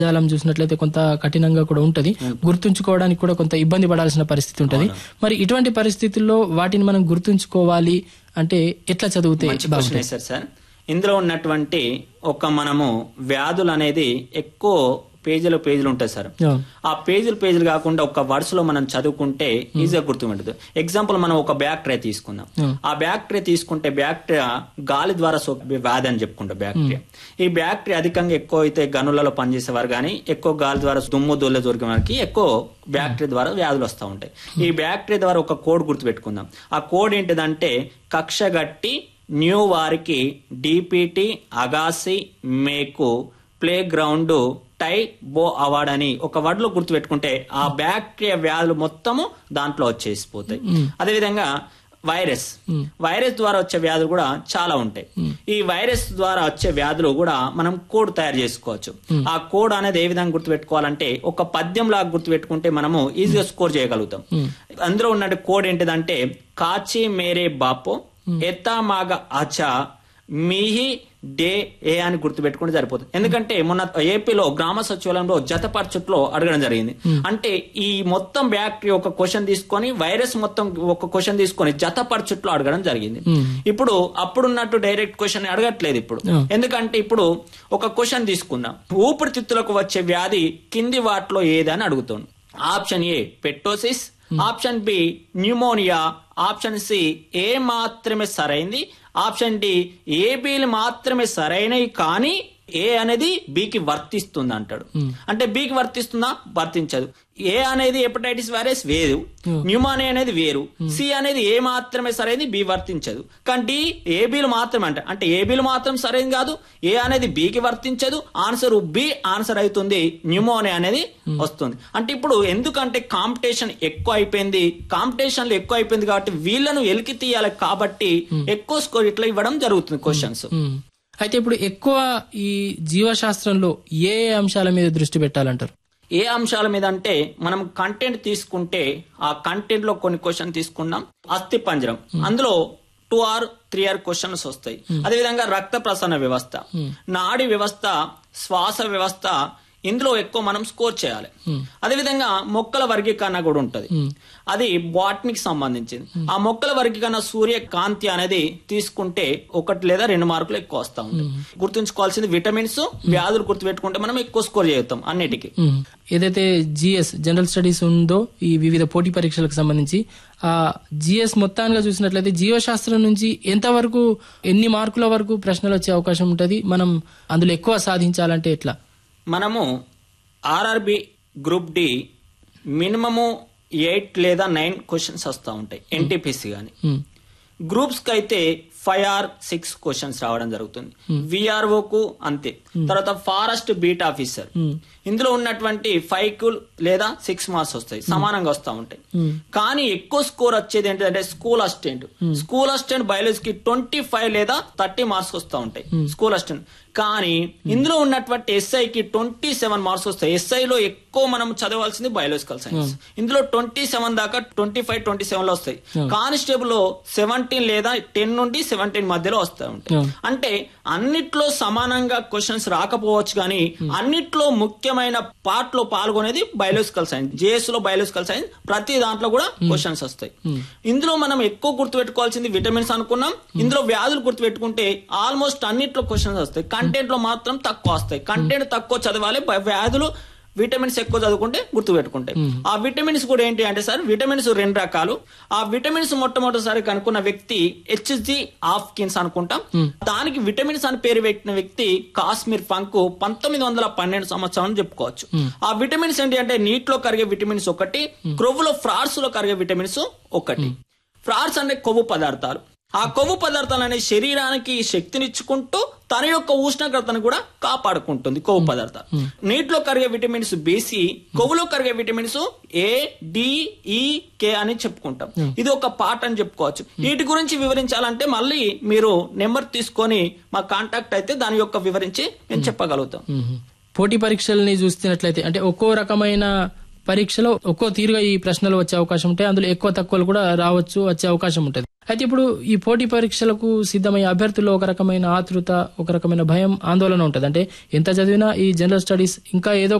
జాలం చూసినట్లయితే కొంత కఠినంగా కూడా ఉంటది గుర్తుంచుకోవడానికి కూడా కొంత ఇబ్బంది పడాల్సిన పరిస్థితి ఉంటది మరి ఇటువంటి పరిస్థితుల్లో వాటిని మనం గుర్తుంచుకోవాలి అంటే ఎట్లా చదివితే మంచి క్వశ్చన్ బాగుంటుంది వేశారు సార్ ఇందులో ఉన్నటువంటి ఒక మనము వ్యాధులు అనేది ఎక్కువ పేజీలు పేజీలు ఉంటాయి సార్ అవును. ఆ పేజీలు పేజీలు కాకుండా ఒక వరుసలో మనం చదువుకుంటే ఈజీగా గుర్తుపెట్టదు ఎగ్జాంపుల్ మనం ఒక బ్యాక్టీరియా తీసుకుందాం Hmm. ఆ బ్యాక్టీరియా తీసుకుంటే బ్యాక్టీరియా గాలి ద్వారా సోకే వ్యాధి అని చెప్పుకుంటాం బ్యాక్టీరియా ఈ బ్యాక్టీరియా అధికంగా ఎక్కువ అయితే గనులలో పనిచేసేవారు కానీ ఎక్కువ గాలి ద్వారా దుమ్ము దొల్ల దొరికిన వారికి ఎక్కువ బ్యాక్టీరియా ద్వారా వ్యాధులు వస్తూ ఉంటాయి ఈ బ్యాక్టీరియా ద్వారా ఒక కోడ్ గుర్తుపెట్టుకుందాం ఆ కోడ్ ఏంటిదంటే కక్షగట్టి న్యూ వారికి డిపిటి అగాసి మేకు ప్లే గ్రౌండ్ టై బో అవార్డ్ అని ఒక వర్డ్ లో గుర్తుపెట్టుకుంటే ఆ బ్యాక్టీరియా వ్యాధులు మొత్తము దాంట్లో వచ్చేసిపోతాయి అదేవిధంగా వైరస్ వైరస్ ద్వారా వచ్చే వ్యాధులు కూడా చాలా ఉంటాయి ఈ వైరస్ ద్వారా వచ్చే వ్యాధులు కూడా మనం కోడ్ తయారు చేసుకోవచ్చు ఆ కోడ్ అనేది ఏ విధంగా గుర్తుపెట్టుకోవాలంటే ఒక పద్యం లాగా గుర్తుపెట్టుకుంటే మనము ఈజీగా స్కోర్ చేయగలుగుతాం అందులో ఉన్న కోడ్ ఏంటిదంటే కాచి మేరే బాపో ఎత్తా మాగ అచా మిహి డే ఏ అని గుర్తుపెట్టుకుంటే సరిపోతుంది ఎందుకంటే మొన్న ఏపీలో గ్రామ సచివాలయంలో జతపరచుట్లో అడగడం జరిగింది అంటే ఈ మొత్తం బ్యాక్టీరియా ఒక క్వశ్చన్ తీసుకొని వైరస్ మొత్తం ఒక క్వశ్చన్ తీసుకొని జతపరచుట్లో అడగడం జరిగింది ఇప్పుడు అప్పుడున్నట్టు డైరెక్ట్ క్వశ్చన్ అడగట్లేదు ఇప్పుడు Hmm. ఎందుకంటే ఇప్పుడు ఒక క్వశ్చన్ తీసుకుందాం ఊపిరితిత్తులకు వచ్చే వ్యాధి కింది వాటిలో ఏదని అడుగుతుంది ఆప్షన్ ఏ పెట్టోసిస్ option B pneumonia option C A మాత్రమే సరైంది ఆప్షన్ డి ఏ బిలు మాత్రమే సరైనవి కానీ ఏ అనేది బికి వర్తిస్తుంది అంటాడు అంటే బికి వర్తిస్తుందా వర్తించదు ఏ అనేది హెపటైటిస్ వైరస్ వేరు న్యూమానియా అనేది వేరు సి అనేది ఏ మాత్రమే సరైనది బి వర్తించదు కానీ డి ఏ బిలు మాత్రమే అంట అంటే ఏ బిలు మాత్రం సరైనది కాదు ఏ అనేది బికి వర్తించదు ఆన్సర్ బి ఆన్సర్ అవుతుంది న్యూమోనియా అనేది వస్తుంది అంటే ఇప్పుడు ఎందుకంటే కాంపిటీషన్ ఎక్కువ అయిపోయింది కాంపిటీషన్ ఎక్కువ అయిపోయింది కాబట్టి వీళ్ళను ఎలికి తీయాలి కాబట్టి ఎక్కువ స్కోర్ ఇట్లా ఇవ్వడం జరుగుతుంది క్వశ్చన్స్ ఉమ్. అయితే ఇప్పుడు ఎక్కువ ఈ జీవశాస్త్రంలో ఏ ఏ అంశాల మీద దృష్టి పెట్టాలంటారు ఏ అంశాల మీద అంటే మనం కంటెంట్ తీసుకుంటే ఆ కంటెంట్ లో కొన్ని క్వశ్చన్ తీసుకున్నాం అస్థి పంజరం అందులో two or three or questions వస్తాయి అదేవిధంగా రక్త ప్రసరణ వ్యవస్థ నాడి వ్యవస్థ శ్వాస వ్యవస్థ ఇందులో ఎక్కువ మనం స్కోర్ చేయాలి అదేవిధంగా మొక్కల వర్గీకరణ కూడా ఉంటది అది బాట్నికి సంబంధించింది ఆ మొక్కల వర్గీకరణ సూర్య కాంతి అనేది తీసుకుంటే ఒకటి లేదా రెండు మార్కులు ఎక్కువ వస్తా ఉంటాయి గుర్తుంచుకోవాల్సింది విటమిన్స్ వ్యాధులు గుర్తుపెట్టుకుంటే మనం ఎక్కువ స్కోర్ చేస్తాం అన్నిటికీ ఉమ్. ఏదైతే జిఎస్ జనరల్ స్టడీస్ ఉందో ఈ వివిధ పోటీ పరీక్షలకు సంబంధించి ఆ జిఎస్ మొత్తానికి చూసినట్లయితే జీవశాస్త్రం నుంచి ఎంతవరకు ఎన్ని మార్కుల వరకు ప్రశ్నలు వచ్చే అవకాశం ఉంటది మనం అందులో ఎక్కువ సాధించాలంటే ఎట్లా మనము RRB group D minimum eight లేదా నైన్ క్వశ్చన్స్ వస్తూ ఉంటాయి ఎన్టీపీసీ కానీ ఉమ్. గ్రూప్స్ కి అయితే ఫైవ్ ఆర్ సిక్స్ క్వశ్చన్స్ రావడం జరుగుతుంది విఆర్ఓ కు అంతే తర్వాత ఫారెస్ట్ బీట్ ఆఫీసర్ ఇందులో ఉన్నటువంటి ఫైవ్ కు లేదా సిక్స్ మార్క్స్ వస్తాయి సమానంగా వస్తూ ఉంటాయి కానీ ఎక్కువ స్కోర్ వచ్చేది ఏంటంటే స్కూల్ అసిస్టెంట్ స్కూల్ అసిస్టెంట్ బయాలజీకి ట్వంటీ ఫైవ్ లేదా థర్టీ మార్క్స్ వస్తూ ఉంటాయి స్కూల్ అసిస్టెంట్ కానీ ఇందులో ఉన్నటువంటి ఎస్ఐకి ట్వంటీ సెవెన్ మార్క్స్ వస్తాయి SI లో ఎక్కువ మనం చదవాల్సింది బయాలజికల్ సైన్స్ ఇందులో ట్వంటీ సెవెన్ దాకా ట్వంటీ ఫైవ్ ట్వంటీ సెవెన్ లో వస్తాయి కానిస్టేబుల్ లో సెవెంటీన్ లేదా టెన్ నుండి సెవెంటీన్ మధ్యలో వస్తూ ఉంటాయి Yeah. అంటే అన్నిట్లో సమానంగా క్వశ్చన్స్ రాకపోవచ్చు కానీ అన్నిట్లో ముఖ్యమైన పార్ట్ లో పాల్గొనేది బయాలజికల్ సైన్స్ జేఎస్ లో బయాలజికల్ సైన్స్ ప్రతి దాంట్లో కూడా క్వశ్చన్స్ వస్తాయి ఇందులో మనం ఎక్కువ గుర్తుపెట్టుకోవాల్సింది విటమిన్స్ అనుకున్నాం ఇందులో వ్యాధులు గుర్తుపెట్టుకుంటే ఆల్మోస్ట్ అన్నిట్లో క్వశ్చన్స్ వస్తాయి కంటెంట్ లో మాత్రం తక్కువ వస్తాయి కంటెంట్ తక్కువ చదవాలి బ- వ్యాధులు విటమిన్స్ ఎక్కువ చదువుకుంటే గుర్తు పెట్టుకుంటాయి ఆ విటమిన్స్ కూడా ఏంటి అంటే సార్ విటమిన్స్ రెండు రకాలు ఆ విటమిన్స్ మొట్టమొదటిసారి కనుక్కున్న వ్యక్తి హెచ్జి ఆఫ్కిన్స్ అనుకుంటాం దానికి విటమిన్స్ అని పేరు పెట్టిన వ్యక్తి కాశ్మీర్ ఫంక్ పంతొమ్మిది వందల పన్నెండు సంవత్సరం అని చెప్పుకోవచ్చు ఆ విటమిన్స్ ఏంటి అంటే నీటిలో కరిగే విటమిన్స్ ఒకటి క్రొవ్వులో ఫ్రాడ్స్ లో కరిగే విటమిన్స్ ఒకటి ఫ్రాడ్స్ అంటే కొవ్వు పదార్థాలు ఆ కొవ్వు పదార్థాలు అనే శరీరానికి శక్తినిచ్చుకుంటూ తన యొక్క ఉష్ణోగ్రతను కూడా కాపాడుకుంటుంది కొవ్వు పదార్థాలు నీటిలో కరిగే విటమిన్స్ బీసీ కొవ్వులో కరిగే విటమిన్స్ ఏ డి ఈ కే అని చెప్పుకుంటాం ఇది ఒక పార్ట్ అని చెప్పుకోవచ్చు వీటి గురించి వివరించాలంటే మళ్ళీ మీరు నెంబర్ తీసుకొని మా కాంటాక్ట్ అయితే దాని యొక్క వివరించి మేము చెప్పగలుగుతాం మ్మ్. పోటీ పరీక్షల్ని చూస్తున్నట్లయితే అంటే ఒక్కో రకమైన పరీక్షలో ఒక్కో తీరుగా ఈ ప్రశ్నలు వచ్చే అవకాశం ఉంటాయి అందులో ఎక్కువ తక్కువలు కూడా రావచ్చు వచ్చే అవకాశం ఉంటుంది అయితే ఇప్పుడు ఈ పోటీ పరీక్షలకు సిద్ధమయ్యే అభ్యర్థుల్లో ఒక రకమైన ఆతృత ఒక రకమైన భయం ఆందోళన ఉంటుంది అంటే ఎంత చదివినా ఈ జనరల్ స్టడీస్ ఇంకా ఏదో